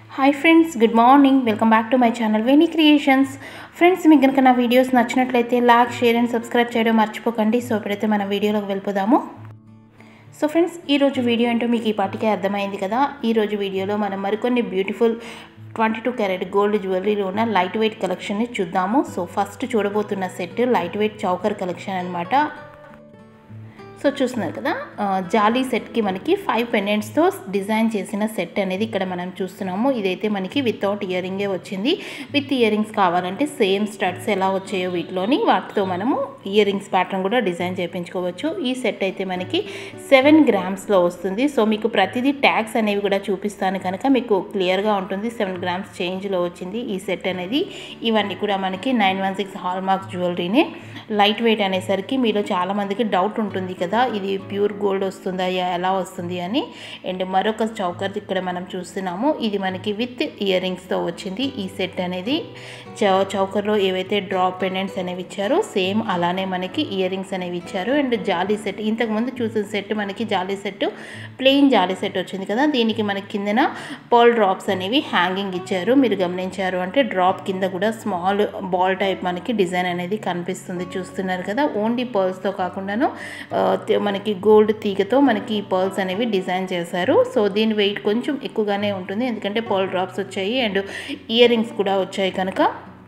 hi friends good morning welcome back to my channel Veni creations friends మీకు కనుక నా videos నచ్చినట్లయితే లైక్ షేర్ అండ్ సబ్స్క్రైబ్ చేయడం మర్చిపోకండి సో ఇప్పుడైతే మన వీడియోలోకి వెళ్ళిపోదాము సో ఫ్రెండ్స్ ఈరోజు వీడియో ఏంటో మీకు ఈ పాటికే అర్థమైంది కదా ఈరోజు వీడియోలో మనం మరికొన్ని beautiful twenty two carat gold జ్యువెలరీలో ఉన్న లైట్ వెయిట్ కలెక్షన్ని చూద్దాము సో ఫస్ట్ చూడబోతున్న set light weight choker collection అనమాట సో చూస్తున్నారు కదా ఆ, జాలీ సెట్కి మనకి ఫైవ్ పెండెంట్స్తో డిజైన్ చేసిన సెట్ అనేది ఇక్కడ మనం చూస్తున్నాము ఇదైతే మనకి వితౌట్ ఇయర్ రింగే వచ్చింది విత్ ఇయర్ రింగ్స్ కావాలంటే సేమ్ స్టడ్స్ ఎలా వచ్చాయో వీటిలోని వాటితో మనము ఇయర్ రింగ్స్ ప్యాటర్న్ కూడా డిజైన్ చేయించుకోవచ్చు ఈ సెట్ అయితే మనకి సెవెన్ గ్రామ్స్లో వస్తుంది సో మీకు ప్రతిదీ ట్యాగ్స్ అనేవి కూడా చూపిస్తాను కనుక మీకు క్లియర్గా ఉంటుంది సెవెన్ గ్రామ్స్ చేంజ్లో వచ్చింది ఈ సెట్ అనేది ఇవన్నీ కూడా మనకి nine one six hall marks జ్యువెలరీనే లైట్ వెయిట్ అనేసరికి మీలో చాలామందికి డౌట్ ఉంటుంది కదా ఇది ప్యూర్ గోల్డ్ వస్తుందా యా- ఎలా వస్తుంది అని అండ్ మరొక చౌకర్ ఇక్కడ మనం చూస్తున్నాము ఇది మనకి విత్ ఇయర్ రింగ్స్తో వచ్చింది ఈ సెట్ అనేది చౌ చౌకర్లో ఏవైతే డ్రాప్ పెండెంట్స్ అనేవి ఇచ్చారో సేమ్ అలానే మనకి ఇయర్ రింగ్స్ అనేవి ఇచ్చారు అండ్ జాలీ సెట్ ఇంతకుముందు చూసిన సెట్ మనకి జాలీ సెట్ ప్లెయిన్ జాలీ సెట్ వచ్చింది కదా దీనికి మనకి కిందన పర్ల్ డ్రాప్స్ అనేవి హ్యాంగింగ్ ఇచ్చారు మీరు గమనించారు అంటే డ్రాప్ కింద కూడా స్మాల్ బాల్ టైప్ మనకి డిజైన్ అనేది కనిపిస్తుంది చూస్తున్నారు కదా ఓన్లీ పర్ల్స్తో కాకుండాను ఆ, తే- మనకి గోల్డ్ తీగతో మనకి ఈ పర్ల్స్ అనేవి డిజైన్ చేశారు సో దీని వెయిట్ కొంచెం ఎక్కువగానే ఉంటుంది ఎందుకంటే పర్ల్ డ్రాప్స్ వచ్చాయి అండ్ ఇయర్ రింగ్స్ కూడా వచ్చాయి కనుక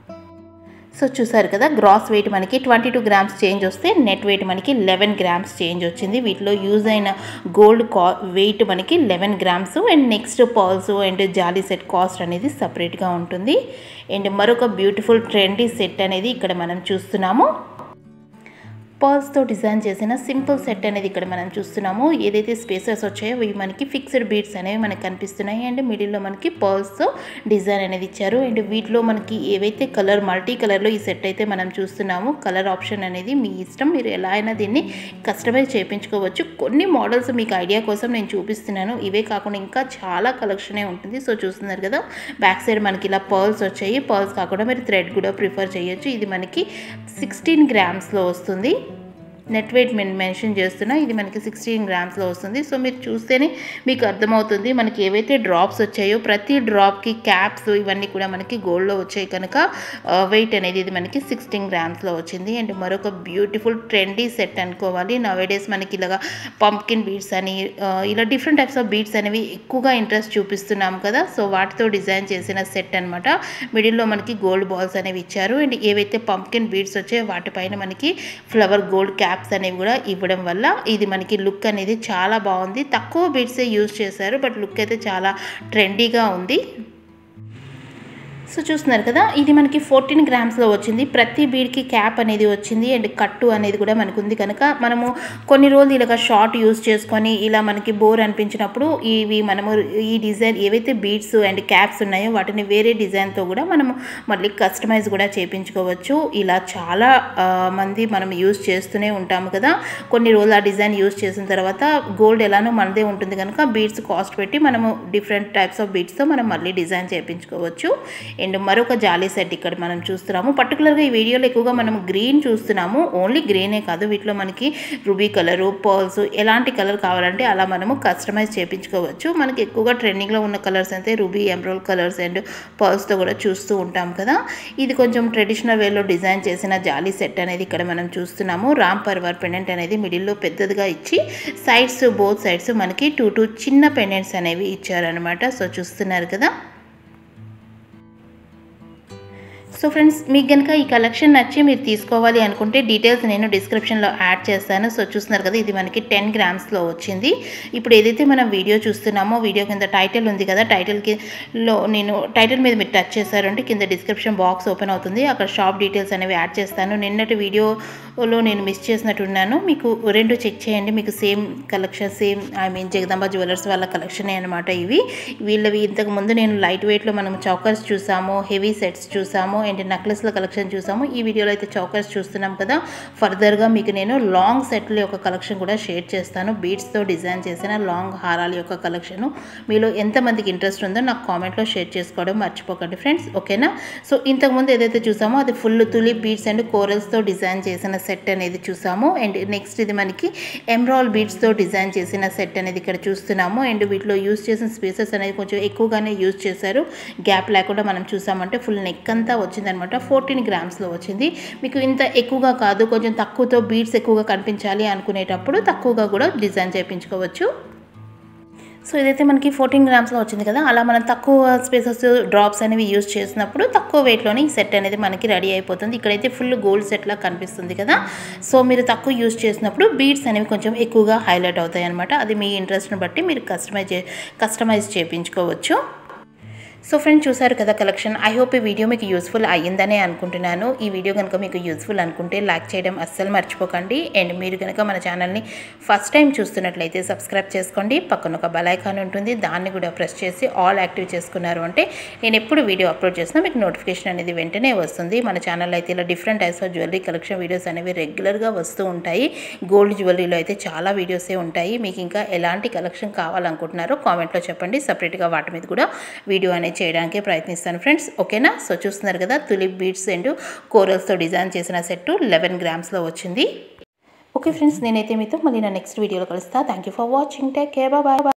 సో చూసారు కదా గ్రాస్ వెయిట్ మనకి ట్వంటీ టూ గ్రామ్స్ చేంజ్ వస్తే నెట్ వెయిట్ మనకి లెవెన్ గ్రామ్స్ చేంజ్ వచ్చింది వీటిలో యూజ్ అయిన గోల్డ్ కా వెయిట్ మనకి eleven grams and next pearls and జాలీ సెట్ కాస్ట్ అనేది సపరేట్గా ఉంటుంది అండ్ మరొక బ్యూటిఫుల్ ట్రెండీ సెట్ అనేది ఇక్కడ మనం చూస్తున్నాము పర్ల్స్తో డిజైన్ చేసిన సింపుల్ సెట్ అనేది ఇక్కడ మనం చూస్తున్నాము ఏదైతే స్పేసెస్ వచ్చాయో ఇవి మనకి ఫిక్స్డ్ బీడ్స్ అనేవి మనకి కనిపిస్తున్నాయి అండ్ మిడిల్లో మనకి పర్ల్స్తో డిజైన్ అనేది ఇచ్చారు అండ్ వీటిలో మనకి ఏవైతే కలర్ మల్టీ కలర్లో ఈ సెట్ అయితే మనం చూస్తున్నాము కలర్ ఆప్షన్ అనేది మీ ఇష్టం మీరు ఎలా అయినా దీన్ని కస్టమైజ్ చేయించుకోవచ్చు కొన్ని మోడల్స్ మీకు ఐడియా కోసం నేను చూపిస్తున్నాను ఇవే కాకుండా ఇంకా చాలా కలెక్షనే ఉంటుంది సో చూస్తున్నారు కదా బ్యాక్ సైడ్ మనకి ఇలా పర్ల్స్ వచ్చాయి పర్ల్స్ కాకుండా మీరు థ్రెడ్ కూడా ప్రిఫర్ చేయొచ్చు ఇది మనకి సిక్స్టీన్ గ్రామ్స్లో వస్తుంది నెట్ వెయిట్ మెన్ మెన్షన్ చేస్తున్నా ఇది మనకి సిక్స్టీన్ గ్రామ్స్లో వస్తుంది సో మీరు చూస్తేనే మీకు అర్థమవుతుంది మనకి ఏవైతే డ్రాప్స్ వచ్చాయో ప్రతి డ్రాప్కి క్యాప్స్ ఇవన్నీ కూడా మనకి గోల్డ్లో వచ్చాయి కనుక వెయిట్ అనేది ఇది మనకి సిక్స్టీన్ గ్రామ్స్లో వచ్చింది అండ్ మరొక బ్యూటిఫుల్ ట్రెండీ సెట్ అనుకోవాలి నవేడేస్ మనకి ఇలాగా పంప్కిన్ బీడ్స్ అని ఆ, ఇలా డిఫరెంట్ టైప్స్ ఆఫ్ బీడ్స్ అనేవి ఎక్కువగా ఇంట్రెస్ట్ చూపిస్తున్నాం కదా సో వాటితో డిజైన్ చేసిన సెట్ అనమాట మిడిల్లో మనకి గోల్డ్ బాల్స్ అనేవి ఇచ్చారు అండ్ ఏవైతే పంప్కిన్ బీడ్స్ వచ్చాయో వాటిపైన మనకి ఫ్లవర్ గోల్డ్ క్యాప్స్ అనేవి కూడా ఇవ్వడం వల్ల ఇది మనకి లుక్ అనేది చాలా బాగుంది తక్కువ బీడ్సే యూజ్ చేశారు బట్ లుక్ అయితే చాలా ట్రెండీగా ఉంది సో చూస్తున్నారు కదా ఇది మనకి ఫోర్టీన్ గ్రామ్స్లో వచ్చింది ప్రతి బీడ్కి క్యాప్ అనేది వచ్చింది అండ్ కట్టు అనేది కూడా మనకు ఉంది కనుక మనము కొన్ని రోజులు ఇలాగ షార్ట్ యూస్ చేసుకొని ఇలా మనకి బోర్ అనిపించినప్పుడు ఇవి మనము ఈ డిజైన్ ఏవైతే బీడ్స్ అండ్ క్యాప్స్ ఉన్నాయో వాటిని వేరే డిజైన్తో కూడా మనము మళ్ళీ కస్టమైజ్ కూడా చేయించుకోవచ్చు ఇలా చాలా ఆ, మంది మనం యూస్ చేస్తూనే ఉంటాము కదా కొన్ని రోజులు ఆ డిజైన్ యూస్ చేసిన తర్వాత గోల్డ్ ఎలానో మనదే ఉంటుంది కనుక బీడ్స్ కాస్ట్ పెట్టి మనము డిఫరెంట్ టైప్స్ ఆఫ్ బీడ్స్తో మనం మళ్ళీ డిజైన్ చేయించుకోవచ్చు అండ్ మరొక జాలీ సెట్ ఇక్కడ మనం చూస్తున్నాము పర్టికులర్గా ఈ వీడియోలో ఎక్కువగా మనం గ్రీన్ చూస్తున్నాము ఓన్లీ గ్రీనే కాదు వీటిలో మనకి రుబీ కలరు పర్ల్స్ ఎలాంటి కలర్ కావాలంటే అలా మనము కస్టమైజ్ చేయించుకోవచ్చు మనకి ఎక్కువగా ట్రెండింగ్లో ఉన్న కలర్స్ అయితే రుబీ ఎమ్రోల్ కలర్స్ అండ్ పర్ల్స్తో కూడా చూస్తూ ఉంటాం కదా ఇది కొంచెం ట్రెడిషనల్ వేలో డిజైన్ చేసిన జాలీ సెట్ అనేది ఇక్కడ మనం చూస్తున్నాము రామ్ పర్వర్ పెండెంట్ అనేది మిడిల్లో పెద్దదిగా ఇచ్చి సైడ్స్ బోత్ సైడ్స్ మనకి టూ టూ చిన్న పెండెంట్స్ అనేవి ఇచ్చారనమాట సో చూస్తున్నారు కదా సో ఫ్రెండ్స్ మీకు కనుక ఈ కలెక్షన్ నచ్చి మీరు తీసుకోవాలి అనుకుంటే డీటెయిల్స్ నేను డిస్క్రిప్షన్లో యాడ్ చేస్తాను సో చూస్తున్నారు కదా ఇది మనకి టెన్ గ్రామ్స్లో వచ్చింది ఇప్పుడు ఏదైతే మనం వీడియో చూస్తున్నామో వీడియో కింద టైటిల్ ఉంది కదా టైటిల్కి లో నేను టైటిల్ మీద మీరు టచ్ చేశారంటే కింద డిస్క్రిప్షన్ బాక్స్ ఓపెన్ అవుతుంది అక్కడ షాప్ డీటెయిల్స్ అనేవి యాడ్ చేస్తాను నిన్నటి వీడియోలో నేను మిస్ చేసినట్టున్నాను మీకు రెండు చెక్ చేయండి మీకు same collection same I mean Jagadamba jewellers వాళ్ళ కలెక్షనే అనమాట ఇవి వీళ్ళవి ఇంతకు ముందు నేను లైట్ వెయిట్లో మనం చౌకర్స్ చూసాము హెవీ సెట్స్ చూసాము అండ్ నెక్లెస్ల కలెక్షన్ చూసాము ఈ వీడియోలో అయితే చౌకర్స్ చూస్తున్నాం కదా ఫర్దర్గా మీకు నేను లాంగ్ సెట్ల యొక్క కలెక్షన్ కూడా షేర్ చేస్తాను బీడ్స్తో డిజైన్ చేసిన లాంగ్ హారాల యొక్క కలెక్షను మీలో ఎంతమందికి ఇంట్రెస్ట్ ఉందో నాకు కామెంట్లో షేర్ చేసుకోవడం మర్చిపోకండి ఫ్రెండ్స్ ఓకేనా సో ఇంతకుముందు ఏదైతే చూసామో అది ఫుల్ తులి బీడ్స్ అండ్ కోరల్స్తో డిజైన్ చేసిన సెట్ అనేది చూసాము అండ్ నెక్స్ట్ ఇది మనకి ఎమ్రాల్ బీడ్స్తో డిజైన్ చేసిన సెట్ అనేది ఇక్కడ చూస్తున్నాము అండ్ వీటిలో యూస్ చేసిన స్పేసెస్ అనేది కొంచెం ఎక్కువగానే యూస్ చేశారు గ్యాప్ లేకుండా మనం చూసామంటే ఫుల్ నెక్ అంతా వచ్చిందనమాట ఫోర్టీన్ గ్రామ్స్లో వచ్చింది మీకు ఇంత ఎక్కువగా కాదు కొంచెం తక్కువతో బీడ్స్ ఎక్కువగా కనిపించాలి అనుకునేటప్పుడు తక్కువగా కూడా డిజైన్ చేయించుకోవచ్చు సో ఇదైతే మనకి ఫోర్టీన్ గ్రామ్స్లో వచ్చింది కదా అలా మనం తక్కువ స్పేసెస్ డ్రాప్స్ అనేవి యూజ్ చేసినప్పుడు తక్కువ వెయిట్లోనే ఈ సెట్ అనేది మనకి రెడీ అయిపోతుంది ఇక్కడైతే ఫుల్ గోల్డ్ సెట్లా కనిపిస్తుంది కదా సో మీరు తక్కువ యూజ్ చేసినప్పుడు బీడ్స్ అనేవి కొంచెం ఎక్కువగా హైలైట్ అవుతాయి అనమాట అది మీ ఇంట్రెస్ట్ని బట్టి మీరు కస్టమైజ్ కస్టమైజ్ చేయించుకోవచ్చు సో ఫ్రెండ్స్ చూసారు కదా కలెక్షన్ ఐ హోప్ ఈ వీడియో మీకు యూస్ఫుల్ అయ్యిందనే అనుకుంటున్నాను ఈ వీడియో కనుక మీకు యూస్ఫుల్ అనుకుంటే లైక్ చేయడం అస్సలు మర్చిపోకండి అండ్ మీరు కనుక మన ఛానల్ని ఫస్ట్ టైం చూస్తున్నట్లయితే సబ్స్క్రైబ్ చేసుకోండి పక్కన ఒక బెల్ ఐకాన్ ఉంటుంది దాన్ని కూడా ప్రెస్ చేసి ఆల్ యాక్టివ్ చేసుకున్నారు అంటే నేను ఎప్పుడు వీడియో అప్లోడ్ చేసినా మీకు నోటిఫికేషన్ అనేది వెంటనే వస్తుంది మన ఛానల్లో అయితే ఇలా different types of jewellery collection videos అనేవి రెగ్యులర్గా వస్తూ ఉంటాయి గోల్డ్ జ్యువెలరీలో అయితే చాలా వీడియోసే ఉంటాయి మీకు ఇంకా ఎలాంటి కలెక్షన్ కావాలనుకుంటున్నారో కామెంట్లో చెప్పండి సపరేట్గా వాటి మీద కూడా వీడియో అనేది చేయడానికి ప్రయత్నిస్తాను ఫ్రెండ్స్ ఓకేనా సో చూస్తున్నారు కదా తులిప్ బీడ్స్ అండ్ కోరల్స్తో డిజైన్ చేసిన సెట్ లెవెన్ గ్రామ్స్లో వచ్చింది ఓకే ఫ్రెండ్స్ నేనైతే మీతో మళ్ళీ నా నెక్స్ట్ వీడియోలో కలుస్తా thank you for watching take care bye